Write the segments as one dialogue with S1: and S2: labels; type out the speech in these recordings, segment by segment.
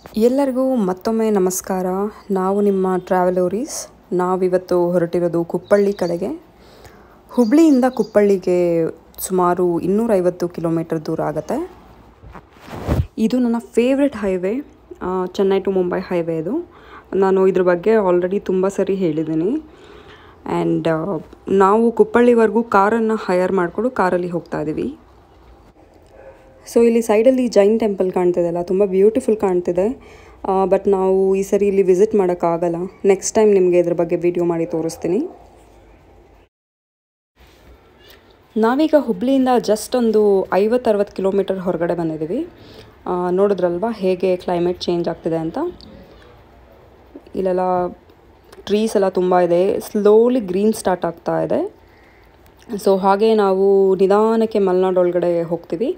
S1: ಎಲ್ಲರಿಗೂ ಮತ್ತೊಮ್ಮೆ ನಮಸ್ಕಾರ ನಾವು ನಿಮ್ಮ ಟ್ರಾವೆಲೋರೀಸ್ ನಾವಿವತ್ತು ಹೊರಟಿರೋದು ಕುಪ್ಪಳ್ಳಿ ಕಡೆಗೆ ಹುಬ್ಳಿಯಿಂದ ಕುಪ್ಪಳ್ಳಿಗೆ ಸುಮಾರು ಇನ್ನೂರೈವತ್ತು ಕಿಲೋಮೀಟರ್ ದೂರ ಆಗುತ್ತೆ ಇದು ನನ್ನ favourite highway Chennai to Mumbai highway ಇದು ನಾನು ಇದ್ರ ಬಗ್ಗೆ ಆಲ್ರೆಡಿ ತುಂಬ ಸರಿ ಹೇಳಿದ್ದೀನಿ ಆ್ಯಂಡ್ ನಾವು ಕುಪ್ಪಳ್ಳಿವರೆಗೂ ಕಾರನ್ನು ಹೈಯರ್ ಮಾಡಿಕೊಂಡು ಕಾರಲ್ಲಿ ಹೋಗ್ತಾ ಇದ್ದೀವಿ ಸೊ ಇಲ್ಲಿ ಸೈಡಲ್ಲಿ ಜೈನ್ ಟೆಂಪಲ್ ಕಾಣ್ತಿದೆಯಲ್ಲ ತುಂಬ ಬ್ಯೂಟಿಫುಲ್ ಕಾಣ್ತಿದೆ ಬಟ್ ನಾವು ಈ ಸರಿ ಇಲ್ಲಿ ವಿಸಿಟ್ ಮಾಡೋಕ್ಕಾಗಲ್ಲ ನೆಕ್ಸ್ಟ್ ಟೈಮ್ ನಿಮಗೆ ಇದ್ರ ಬಗ್ಗೆ ವಿಡಿಯೋ ಮಾಡಿ ತೋರಿಸ್ತೀನಿ ನಾವೀಗ ಹುಬ್ಳಿಯಿಂದ ಜಸ್ಟ್ ಒಂದು ಐವತ್ತರವತ್ತು ಕಿಲೋಮೀಟರ್ ಹೊರಗಡೆ ಬಂದಿದ್ದೀವಿ ಆ, ನೋಡಿದ್ರಲ್ವಾ ಹೇಗೆ ಕ್ಲೈಮೇಟ್ ಚೇಂಜ್ ಆಗ್ತಿದೆ ಅಂತ ಇಲ್ಲೆಲ್ಲ ಟ್ರೀಸ್ ಎಲ್ಲ ತುಂಬ ಇದೆ ಸ್ಲೋಲಿ ಗ್ರೀನ್ ಸ್ಟಾರ್ಟ್ ಆಗ್ತಾ ಇದೆ ಸೊ ಹಾಗೆ ನಾವು ನಿಧಾನಕ್ಕೆ ಮಲೆನಾಡು ಒಳಗಡೆ ಹೋಗ್ತೀವಿ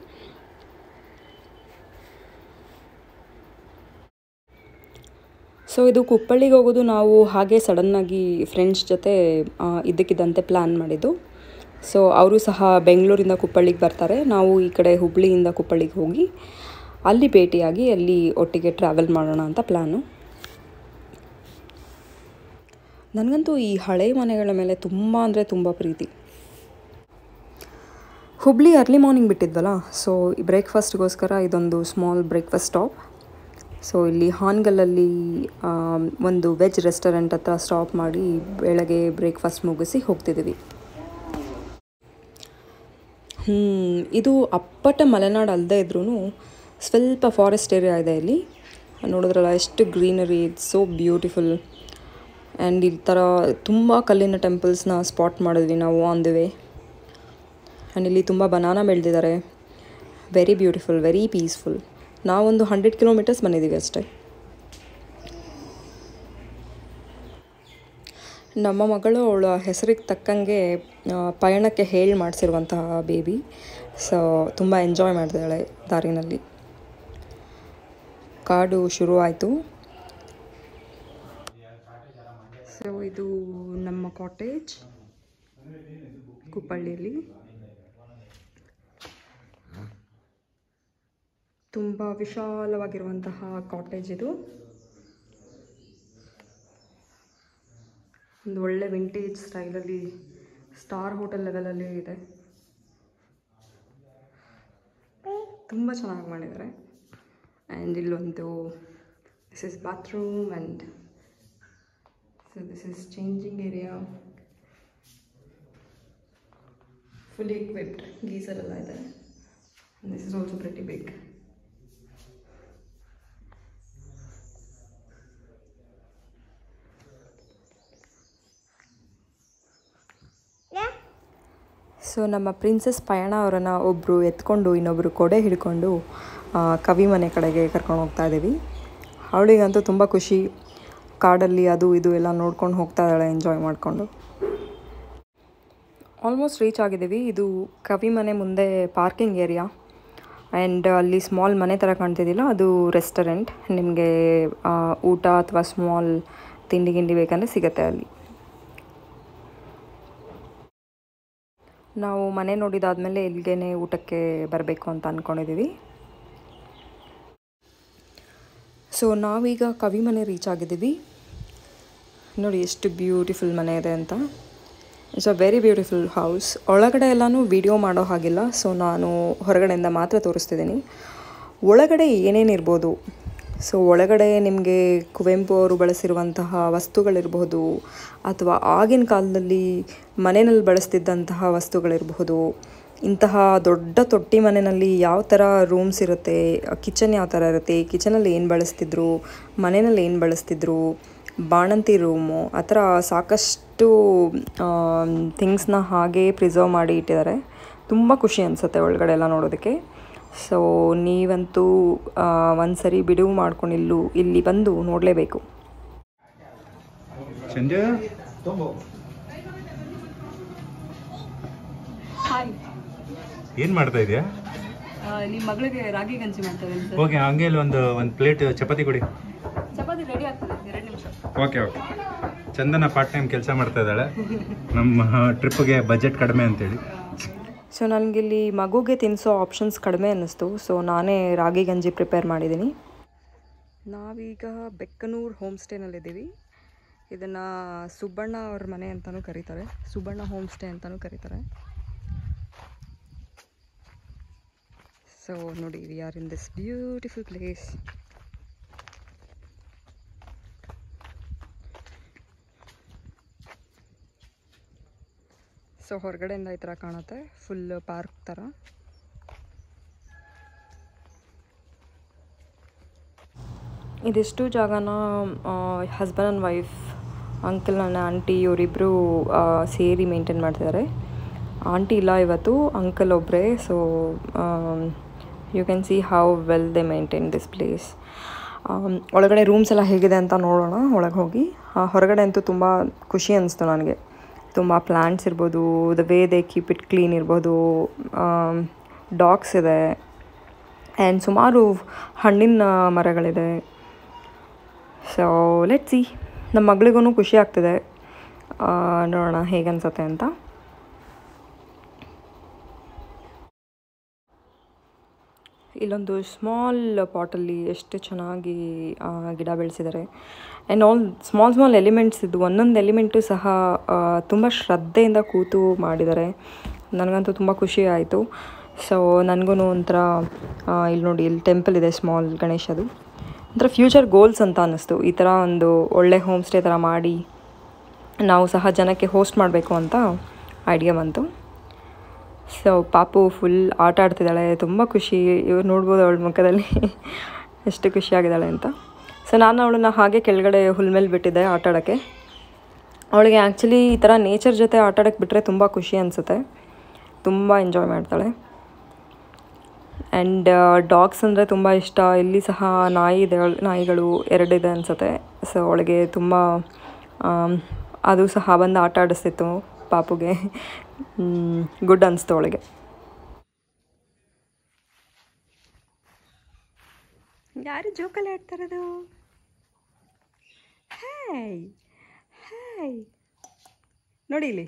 S1: ಸೊ ಇದು ಕುಪ್ಪಳ್ಳಿಗೆ ಹೋಗೋದು ನಾವು ಹಾಗೆ ಸಡನ್ನಾಗಿ ಫ್ರೆಂಡ್ಸ್ ಜೊತೆ ಆ, ಇದ್ದಕ್ಕಿದ್ದಂತೆ ಪ್ಲ್ಯಾನ್ ಮಾಡಿದ್ದು ಸೊ ಅವರು ಸಹ ಬೆಂಗಳೂರಿಂದ ಕುಪ್ಪಳ್ಳಿಗೆ ಬರ್ತಾರೆ ನಾವು ಈ ಕಡೆ ಹುಬ್ಳಿಯಿಂದ ಕುಪ್ಪಳ್ಳಿಗೆ ಹೋಗಿ ಅಲ್ಲಿ ಭೇಟಿಯಾಗಿ ಅಲ್ಲಿ ಒಟ್ಟಿಗೆ ಟ್ರಾವೆಲ್ ಮಾಡೋಣ ಅಂತ ಪ್ಲ್ಯಾನು ನನಗಂತೂ ಈ ಹಳೆ ಮನೆಗಳ ಮೇಲೆ ತುಂಬ ಅಂದರೆ ತುಂಬ ಪ್ರೀತಿ ಹುಬ್ಳಿ ಅರ್ಲಿ ಮಾರ್ನಿಂಗ್ ಬಿಟ್ಟಿದ್ವಲ್ಲ ಸೊ ಬ್ರೇಕ್ಫಾಸ್ಟ್ಗೋಸ್ಕರ ಇದೊಂದು ಸ್ಮಾಲ್ ಬ್ರೇಕ್ಫಾಸ್ಟ್ ಸ್ಟಾಪ್ ಸೊ ಇಲ್ಲಿ ಹಾನ್ಗಲ್ಲಲ್ಲಿ ಆಮ್, ಒಂದು ವೆಜ್ ರೆಸ್ಟೋರೆಂಟ್ ಹತ್ರ ಸ್ಟಾಪ್ ಮಾಡಿ ಬೆಳಗ್ಗೆ ಬ್ರೇಕ್ಫಾಸ್ಟ್ ಮುಗಿಸಿ ಹೋಗ್ತಿದ್ದೀವಿ ಹ್ಮ್, ಇದು ಅಪ್ಪಟ ಮಲೆನಾಡು ಅಲ್ಲದೆ ಇದ್ರೂ ಸ್ವಲ್ಪ ಫಾರೆಸ್ಟ್ ಏರಿಯಾ ಇದೆ ಇಲ್ಲಿ ನೋಡಿದ್ರಲ್ಲ ಎಷ್ಟು greenery it's so beautiful and ಈ ಥರ ತುಂಬ ಕಲ್ಲಿನ ಟೆಂಪಲ್ಸ್ನ ಸ್ಪಾಟ್ ಮಾಡಿದ್ವಿ ನಾವು ಆನ್ ದಿ ವೇ ಆ್ಯಂಡ್ ಇಲ್ಲಿ ತುಂಬ ಬನಾನ ಬೆಳೆದಿದ್ದಾರೆ ವೆರಿ ಬ್ಯೂಟಿಫುಲ್ ವೆರಿ ಪೀಸ್ಫುಲ್ ನಾವೊಂದು ಹಂಡ್ರೆಡ್ ಕಿಲೋಮೀಟರ್ಸ್ ಬಂದಿದ್ದೀವಿ ಅಷ್ಟೇ ನಮ್ಮ ಮಗಳು ಅವಳ ಹೆಸರಿಗೆ ತಕ್ಕಂಗೆ ಆ, ಪಯಣಕ್ಕೆ ಹೇಳಿ ಮಾಡಿಸಿರುವಂತಹ ಬೇಬಿ ಸೊ ತುಂಬ ಎಂಜಾಯ್ ಮಾಡಿದಾಳೆ ದಾರಿನಲ್ಲಿ ಕಾಡು ಶುರು ಆಯಿತು ಸೊ ಇದು ನಮ್ಮ ಕಾಟೇಜ್ ಕುಪ್ಪಳ್ಳಿಯಲ್ಲಿ ತುಂಬ ವಿಶಾಲವಾಗಿರುವಂತಹ ಕಾಟೇಜ್ ಇದು ಒಂದು ಒಳ್ಳೆ ವಿಂಟೇಜ್ ಸ್ಟೈಲಲ್ಲಿ ಸ್ಟಾರ್ ಹೋಟೆಲ್ ಲೆವೆಲಲ್ಲಿ ಇದೆ ತುಂಬ ಚೆನ್ನಾಗಿ ಮಾಡಿದ್ದಾರೆ ಆ್ಯಂಡ್ ಇಲ್ಲೊಂದು this is bathroom and so this is changing area fully equipped geyser ಎಲ್ಲ ಇದೆ this is also pretty big so ನಮ್ಮ ಪ್ರಿನ್ಸೆಸ್ ಪಯಣ ಅವರನ್ನು ಒಬ್ಬರು ಎತ್ಕೊಂಡು ಇನ್ನೊಬ್ಬರು ಕೊಡೆ ಹಿಡ್ಕೊಂಡು ಆ, ಕವಿ ಮನೆ ಕಡೆಗೆ ಕರ್ಕೊಂಡು ಹೋಗ್ತಾ ಇದ್ದೀವಿ ಅವಳಿಗಂತೂ ತುಂಬ ಖುಷಿ ಕಾಡಲ್ಲಿ ಅದು ಇದು ಎಲ್ಲ ನೋಡ್ಕೊಂಡು ಹೋಗ್ತಾ ಇದ್ದಾಳೆ ಎಂಜಾಯ್ ಮಾಡಿಕೊಂಡು ಆಲ್ಮೋಸ್ಟ್ ರೀಚ್ ಆಗಿದ್ದೀವಿ ಇದು ಕವಿ ಮನೆ ಮುಂದೆ ಪಾರ್ಕಿಂಗ್ ಏರಿಯಾ ಆ್ಯಂಡ್ ಅಲ್ಲಿ ಸ್ಮಾಲ್ ಮನೆ ಥರ ಕಾಣ್ತಿದ್ದಿಲ್ಲ ಅದು ರೆಸ್ಟೋರೆಂಟ್ ನಿಮಗೆ ಊಟ ಅಥವಾ ಸ್ಮಾಲ್ ತಿಂಡಿ ಗಿಂಡಿ ಬೇಕಂದರೆ ಸಿಗುತ್ತೆ ಅಲ್ಲಿ ನಾವು ಮನೆ ನೋಡಿದಾದ್ಮೇಲೆ ಇಲ್ಲಿಗೇನೆ ಊಟಕ್ಕೆ ಬರಬೇಕು ಅಂತ ಅಂದ್ಕೊಂಡಿದ್ದೀವಿ ಸೊ ನಾವೀಗ ಕವಿ ಮನೆ ರೀಚ್ ಆಗಿದ್ದೀವಿ ನೋಡಿ ಎಷ್ಟು ಬ್ಯೂಟಿಫುಲ್ ಮನೆ ಇದೆ ಅಂತ it's a very beautiful house ಒಳಗಡೆ ಎಲ್ಲನೂ ವಿಡಿಯೋ ಮಾಡೋ ಹಾಗಿಲ್ಲ ಸೊ ನಾನು ಹೊರಗಡೆಯಿಂದ ಮಾತ್ರ ತೋರಿಸ್ತಿದ್ದೀನಿ ಒಳಗಡೆ ಏನೇನಿರ್ಬೋದು ಸೊ ಒಳಗಡೆ ನಿಮಗೆ ಕುವೆಂಪು ಅವರು ಬಳಸಿರುವಂತಹ ವಸ್ತುಗಳಿರಬಹುದು ಅಥವಾ ಆಗಿನ ಕಾಲದಲ್ಲಿ ಮನೆಯಲ್ಲಿ ಬಳಸ್ತಿದ್ದಂತಹ ವಸ್ತುಗಳಿರಬಹುದು ಇಂತಹ ದೊಡ್ಡ ತೊಟ್ಟಿ ಮನೆಯಲ್ಲಿ ಯಾವ ಥರ ರೂಮ್ಸ್ ಇರುತ್ತೆ ಕಿಚನ್ ಯಾವ ಥರ ಇರುತ್ತೆ ಕಿಚನಲ್ಲಿ ಏನು ಬಳಸ್ತಿದ್ರು ಮನೆಯಲ್ಲಿ ಏನು ಬಳಸ್ತಿದ್ರು ಬಾಣಂತಿ ರೂಮು ಆ ಥರ ಸಾಕಷ್ಟು ಥಿಂಗ್ಸ್ನ ಹಾಗೇ ಪ್ರಿಸರ್ವ್ ಮಾಡಿ ಇಟ್ಟಿದ್ದಾರೆ ತುಂಬ ಖುಷಿ ಅನಿಸುತ್ತೆ ಒಳಗಡೆ ಎಲ್ಲ ನೋಡೋದಕ್ಕೆ ಸೊ ನೀವಂತೂ ಒಂದು ಸರಿ ಬಿಡುವು ಮಾಡ್ಕೊಂಡು ಇಲ್ಲೂ ಇಲ್ಲಿ ಬಂದು ನೋಡಲೇಬೇಕು
S2: ಸಂಜೆ
S1: ಹಾಯ್
S2: ಏನ್ ಮಾಡ್ತಾ ಇದೀಯಾ
S1: ನಿಮ್ಮ ಮಗಳಿಗೆ ರಾಗಿ ಗಂಜಿ ಮಾಡ್ತಾ ಇದ್ದೀನಿ ಸರ್
S2: ಓಕೆ ಹಂಗೆ ಇಲ್ಲಿ ಒಂದು ಒಂದು ಪ್ಲೇಟ್ ಚಪಾತಿ ಕೊಡಿ
S1: ಚಪಾತಿ ರೆಡಿ ಆಗ್ತದೆ ಎರಡು ನಿಮಿಷ
S2: okay okay Chandana part time ಕೆಲಸ ಮಾಡ್ತಾ ಇದ್ದಾಳೆ ನಮ್ಮ ಟ್ರಿಪ್ಗೆ ಬಜೆಟ್ ಕಡಿಮೆ ಅಂತೇಳಿ
S1: ಸೊ ನನಗಿಲ್ಲಿ ಮಗುಗೆ ತಿನ್ನಿಸೋ ಆಪ್ಷನ್ಸ್ ಕಡಿಮೆ ಅನ್ನಿಸ್ತು ಸೊ ನಾನೇ ರಾಗಿ ಗಂಜಿ ಪ್ರಿಪೇರ್ ಮಾಡಿದ್ದೀನಿ ನಾವೀಗ ಬೆಕ್ಕನೂರು ಹೋಮ್ ಸ್ಟೇನಲ್ಲಿದ್ದೀವಿ ಇದನ್ನು ಸುಬ್ಬಣ್ಣ ಅವ್ರ ಮನೆ ಅಂತಲೂ ಕರೀತಾರೆ ಸುಬ್ಬಣ್ಣ ಹೋಮ್ ಸ್ಟೇ ಅಂತಲೂ ಕರೀತಾರೆ ಸೊ ನೋಡಿ we are in this beautiful place so ಹೊರಗಡೆಯಿಂದ ಈ ಥರ ಕಾಣುತ್ತೆ ಫುಲ್ ಪಾರ್ಕ್ ಥರ ಇದಿಷ್ಟು ಜಾಗನ ಹಸ್ಬೆಂಡ್ ಆ್ಯಂಡ್ ವೈಫ್ ಅಂಕಲ್ ನನ್ನ ಆಂಟಿ ಇವರಿಬ್ಬರು ಸೇರಿ ಮೇಂಟೈನ್ ಮಾಡ್ತಿದ್ದಾರೆ ಆಂಟಿ ಇಲ್ಲ ಇವತ್ತು ಅಂಕಲ್ ಒಬ್ಬರೇ so you can see how well they maintain this place ಒಳಗಡೆ ರೂಮ್ಸ್ ಎಲ್ಲ ಹೇಗಿದೆ ಅಂತ ನೋಡೋಣ ಒಳಗೆ ಹೋಗಿ ಆ, ಹೊರಗಡೆ ಅಂತೂ ತುಂಬ ಖುಷಿ ಅನಿಸ್ತು ನನಗೆ ತುಂಬ ಪ್ಲ್ಯಾಂಟ್ಸ್ ಇರ್ಬೋದು the way they keep it clean ಇರ್ಬೋದು ಡಾಗ್ಸ್ ಇದೆ ಆ್ಯಂಡ್ ಸುಮಾರು ಹಣ್ಣಿನ ಮರಗಳಿದೆ ಸೊ ಲೆಟ್ ಸಿ ನಮ್ಮ ಮಗಳಿಗೂ ಖುಷಿ ಆಗ್ತಿದೆ ಆ, ನೋಡೋಣ ಹೇಗೆ ಅನ್ಸುತ್ತೆ ಅಂತ ಇಲ್ಲೊಂದು ಸ್ಮಾಲ್ ಪಾಟಲ್ಲಿ ಎಷ್ಟು ಚೆನ್ನಾಗಿ ಆ, ಗಿಡ ಬೆಳೆಸಿದ್ದಾರೆ and all small small elements ಇದು ಒಂದೊಂದು ಎಲಿಮೆಂಟು ಸಹ ತುಂಬ ಶ್ರದ್ಧೆಯಿಂದ ಕೂತು ಮಾಡಿದ್ದಾರೆ ನನಗಂತೂ ತುಂಬ ಖುಷಿ ಆಯಿತು ಸೊ ನನಗೂ ಒಂಥರ ಆ, ಇಲ್ಲಿ ನೋಡಿ ಇಲ್ಲಿ ಟೆಂಪಲ್ ಇದೆ ಸ್ಮಾಲ್ ಗಣೇಶದು ಒಂಥರ ಫ್ಯೂಚರ್ ಗೋಲ್ಸ್ ಅಂತ ಅನ್ನಿಸ್ತು ಈ ಥರ ಒಂದು ಒಳ್ಳೆ ಹೋಮ್ ಸ್ಟೇ ಥರ ಮಾಡಿ ನಾವು ಸಹ ಜನಕ್ಕೆ ಹೋಸ್ಟ್ ಮಾಡಬೇಕು ಅಂತ ಐಡಿಯಾ ಬಂತು ಸೊ ಪಾಪು ಫುಲ್ ಆಟ ಆಡ್ತಿದ್ದಾಳೆ ತುಂಬ ಖುಷಿ ಇವ್ರು ನೋಡ್ಬೋದು ಅವಳ ಮುಖದಲ್ಲಿ ಎಷ್ಟು ಖುಷಿಯಾಗಿದ್ದಾಳೆ ಅಂತ ಸೊ ನಾನು ಅವಳನ್ನ ಹಾಗೆ ಕೆಳಗಡೆ ಹುಲ್ ಮೇಲೆ ಬಿಟ್ಟಿದ್ದೆ ಆಟ ಆಡೋಕ್ಕೆ ಅವಳಿಗೆ ಆ್ಯಕ್ಚುಲಿ ಈ ಥರ ನೇಚರ್ ಜೊತೆ ಆಟ ಆಡೋಕ್ಕೆ ಬಿಟ್ಟರೆ ತುಂಬ ಖುಷಿ ಅನಿಸುತ್ತೆ ತುಂಬ ಎಂಜಾಯ್ ಮಾಡ್ತಾಳೆ ಆ್ಯಂಡ್ ಡಾಗ್ಸ್ ಅಂದರೆ ತುಂಬ ಇಷ್ಟ ಇಲ್ಲಿ ಸಹ ನಾಯಿ ಇದೆ ನಾಯಿಗಳು ಎರಡಿದೆ ಅನಿಸುತ್ತೆ ಸೊ ಅವಳಿಗೆ ತುಂಬ ಆಮ್, ಅದು ಸಹ ಬಂದು ಆಟ ಆಡಿಸ್ತಿತ್ತು ಪಾಪುಗೆ ಗುಡ್ ಅನಿಸ್ತು ಅವಳಿಗೆ ಯಾರು ಜೋಕಲ್ಲಿ ಆಡ್ತಾರದು ಹಾಯ್ ಹಾಯ್ ನೋಡಿ ಇಲ್ಲಿ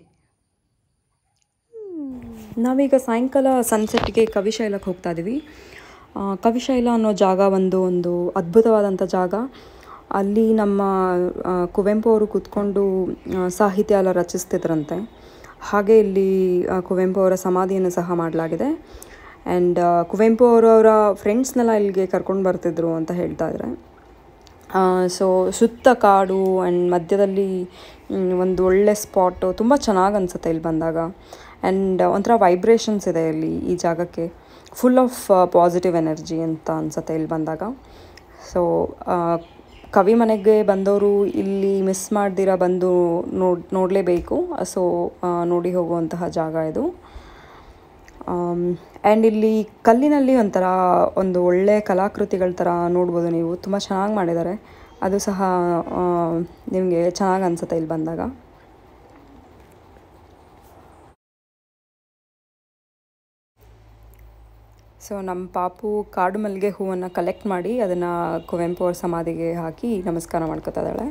S1: ನಾವೀಗ ಸಾಯಂಕಾಲ ಸನ್ಸೆಟ್ಗೆ ಕವಿಶೈಲಕ್ಕೆ ಹೋಗ್ತಾ ಇದ್ದೀವಿ ಆ, ಕವಿಶೈಲ ಅನ್ನೋ ಜಾಗ ಒಂದು ಒಂದು ಅದ್ಭುತವಾದಂಥ ಜಾಗ ಅಲ್ಲಿ ನಮ್ಮ ಆ, ಕುವೆಂಪು ಅವರು ಕೂತ್ಕೊಂಡು ಆ, ಸಾಹಿತ್ಯ ಎಲ್ಲ ರಚಿಸ್ತಿದ್ರಂತೆ ಹಾಗೆ ಇಲ್ಲಿ ಆ, ಕುವೆಂಪು ಅವರ ಸಮಾಧಿಯನ್ನು ಸಹ ಮಾಡಲಾಗಿದೆ ಆ್ಯಂಡ್ ಕುವೆಂಪು ಅವರು ಅವರ ಫ್ರೆಂಡ್ಸ್ನೆಲ್ಲ ಇಲ್ಲಿಗೆ ಕರ್ಕೊಂಡು ಬರ್ತಿದ್ರು ಅಂತ ಹೇಳ್ತಾ ಇದ್ದಾರೆ ಸೊ ಸುತ್ತ ಕಾಡು ಆ್ಯಂಡ್ ಮಧ್ಯದಲ್ಲಿ ಮ್, ಒಂದು ಒಳ್ಳೆ ಸ್ಪಾಟು ತುಂಬ ಚೆನ್ನಾಗಿ ಅನಿಸುತ್ತೆ ಇಲ್ಲಿ ಬಂದಾಗ ಆ್ಯಂಡ್ ಒಂಥರ ವೈಬ್ರೇಷನ್ಸ್ ಇದೆ ಇಲ್ಲಿ ಈ ಜಾಗಕ್ಕೆ ಫುಲ್ ಆಫ್ ಪಾಸಿಟಿವ್ ಎನರ್ಜಿ ಅಂತ ಅನಿಸುತ್ತೆ ಇಲ್ಲಿ ಬಂದಾಗ ಸೊ ಕವಿ ಮನೆಗೆ ಬಂದವರು ಇಲ್ಲಿ ಮಿಸ್ ಮಾಡ್ದಿರ ಬಂದು ನೋಡ್ ನೋಡಲೇಬೇಕು ಸೊ ನೋಡಿ ಹೋಗುವಂತಹ ಜಾಗ ಇದು ಆ್ಯಂಡ್ ಇಲ್ಲಿ ಕಲ್ಲಿನಲ್ಲಿ ಒಂಥರ ಒಂದು ಒಳ್ಳೆ ಕಲಾಕೃತಿಗಳ ಥರ ನೋಡ್ಬೋದು ನೀವು ತುಂಬ ಚೆನ್ನಾಗಿ ಮಾಡಿದ್ದಾರೆ ಅದು ಸಹ ನಿಮಗೆ ಚೆನ್ನಾಗಿ ಅನಿಸುತ್ತೆ ಇಲ್ಲಿ ಬಂದಾಗ ಸೊ ನಮ್ಮ ಪಾಪು ಕಾಡು ಮಲ್ಲಿಗೆ ಹೂವನ್ನು ಕಲೆಕ್ಟ್ ಮಾಡಿ ಅದನ್ನು ಕುವೆಂಪು ಅವ್ರ ಸಮಾಧಿಗೆ ಹಾಕಿ ನಮಸ್ಕಾರ ಮಾಡ್ಕೊತಾ ಇದ್ದಾಳೆ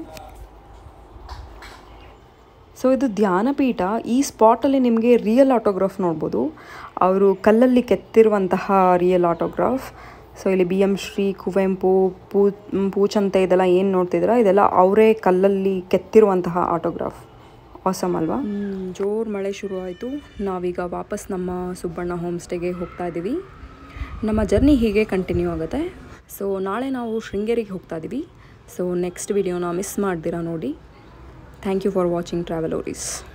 S1: ಸೊ ಇದು ಧ್ಯಾನಪೀಠ ಈ ಸ್ಪಾಟಲ್ಲಿ ನಿಮಗೆ ರಿಯಲ್ ಆಟೋಗ್ರಾಫ್ ನೋಡ್ಬೋದು ಅವರು ಕಲ್ಲಲ್ಲಿ ಕೆತ್ತಿರುವಂತಹ ರಿಯಲ್ ಆಟೋಗ್ರಾಫ್ ಸೊ ಇಲ್ಲಿ ಬಿ ಎಮ್ ಶ್ರೀ ಕುವೆಂಪು ಪೂ ಪೂಚಂತೆ ಇದೆಲ್ಲ ಏನು ನೋಡ್ತಿದ್ದೀರಾ ಇದೆಲ್ಲ ಅವರೇ ಕಲ್ಲಲ್ಲಿ ಕೆತ್ತಿರುವಂತಹ ಆಟೋಗ್ರಾಫ್ ಆಸಮ್ ಅಲ್ವಾ ಜೋರು ಮಳೆ ಶುರು ಆಯಿತು ನಾವೀಗ ವಾಪಸ್ ನಮ್ಮ ಸುಬ್ಬಣ್ಣ ಹೋಮ್ ಸ್ಟೇಗೆ ಹೋಗ್ತಾ ಇದ್ದೀವಿ ನಮ್ಮ ಜರ್ನಿ ಹೀಗೆ ಕಂಟಿನ್ಯೂ ಆಗುತ್ತೆ ಸೊ ನಾಳೆ ನಾವು ಶೃಂಗೇರಿಗೆ ಹೋಗ್ತಾ ಇದ್ದೀವಿ ಸೊ ನೆಕ್ಸ್ಟ್ ವಿಡಿಯೋನ ಮಿಸ್ ಮಾಡ್ದಿರಾ ನೋಡಿ thank you for watching travel ಓರೀಸ್